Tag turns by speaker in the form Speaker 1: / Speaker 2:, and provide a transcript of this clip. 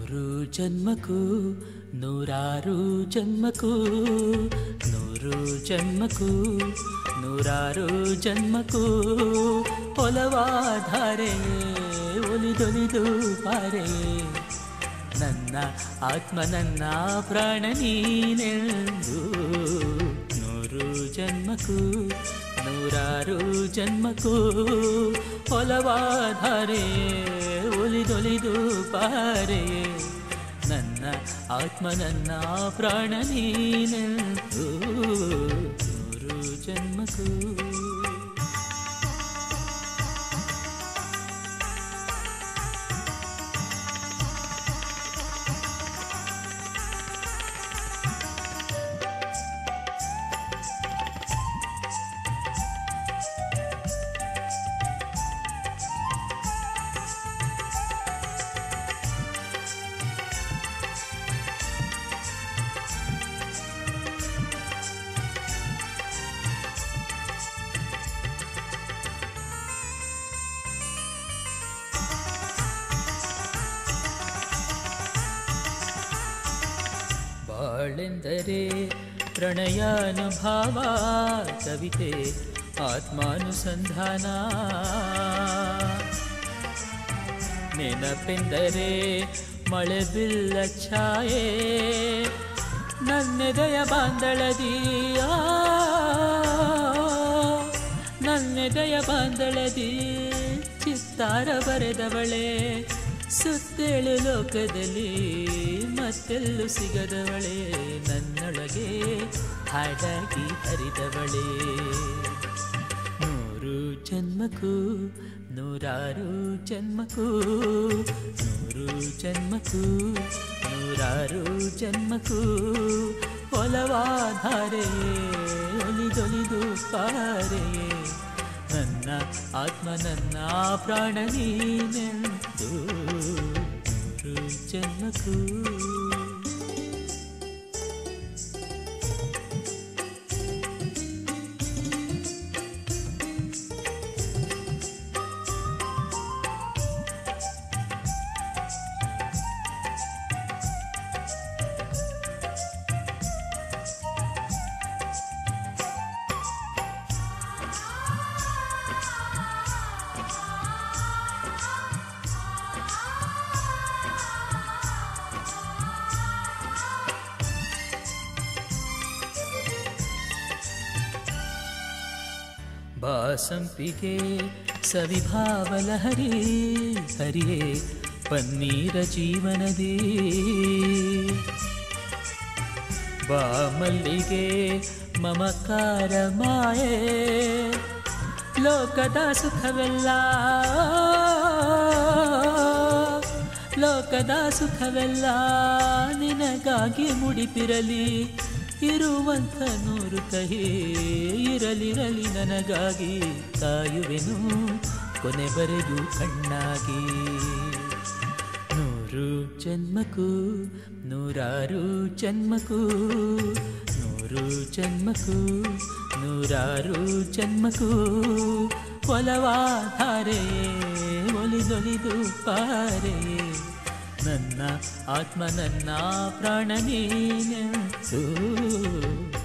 Speaker 1: ನೂರು ಜನ್ಮಕ್ಕೂ ನೂರಾರು ಜನ್ಮಕ್ಕೂ ನೂರು ಜನ್ಮಕ್ಕೂ ನೂರಾರು ಜನ್ಮಕ್ಕೂ ಒಲವಾಧಾರೆ ಒಲಿದೊಲಿದು ಪಾರೆ ನನ್ನ ಆತ್ಮ ನನ್ನ ಪ್ರಾಣ ನೀನೆಂದು ನೂರು ಜನ್ಮಕ್ಕೂ ನೂರಾರು ಜನ್ಮಕ್ಕೂ ಒಲವಾಧಾರೆ ಒಲಿದೊಲಿದು ಪಾರೆ ನನ್ನ ಆತ್ಮ ನನ್ನ ಪ್ರಾಣ ನೀನೆಂದು ನೂರು ಜನ್ಮಕ್ಕೂ ಬಾಳೆಂದರೆ ಪ್ರಣಯಾನುಭಾವ ಕವಿತೆ ಆತ್ಮಾನುಸಂಧಾನ ನೆನಪೆಂದರೆ ಮಳೆ ಬಿಲ್ಲ ಛಾಯೆ ನನ್ನೆದೆಯ ಬಾಂದಳದಿಯ ನನ್ನೆದೆಯ ಬಾಂದಳದಿ ಚಿತ್ತಾರ ಬರೆದವಳೆ ಸುತ್ತೇಳು ಲೋಕದಲ್ಲಿ ಮತ್ತೆಲ್ಲೂ ಸಿಗದವಳೆ ನನ್ನೊಳಗೆ ಹಾಡಾಗಿ ಹರಿದವಳೆ ನೂರು ಜನ್ಮಕ್ಕೂ ನೂರಾರು ಜನ್ಮಕ್ಕೂ ನೂರು ಜನ್ಮಕ್ಕೂ ನೂರಾರು ಜನ್ಮಕ್ಕೂ ಒಲವಾಧಾರೆ ಒಲಿದೊಲಿದು ಪಾರೆ ನನ್ನ ಆತ್ಮ ನನ್ನ ಪ್ರಾಣ ನೀನೆಂದು ನೂರು ಜನ್ಮಕ್ಕೂ ಬಾಸಂಪಿಗೆ ಸವಿಭಾವಲಹರಿ ಹರಿಯೇ ಪನ್ನೀರ ಜೀವನದಿ ಬಾ ಮಲ್ಲಿಗೆ ಮಮಕಾರ ಮಾಯೆ ಲೋಕದ ಸುಖವೆಲ್ಲ ಲೋಕದ ಸುಖವೆಲ್ಲ ನಿನಗಾಗಿ ಮುಡಿಪಿರಲಿ ಇರುವಂಥ ನೂರು ಕಹಿ ಇರಲಿರಲಿ ನನಗಾಗಿ ಕಾಯುವೆನು ಕೊನೆವರೆಗೂ ಕಣ್ಣಾಗಿ ನೂರು ಜನ್ಮಕ್ಕೂ ನೂರಾರು ಜನ್ಮಕ್ಕೂ ನೂರು ಜನ್ಮಕ್ಕೂ ನೂರಾರು ಜನ್ಮಕ್ಕೂ ಒಲವಾಧಾರೆ ಒಲಿದೊಲಿದು ಪಾರೆ ನನ್ನ ಆತ್ಮ ನನ್ನ ಪ್ರಾಣ ನೀನೆಂದು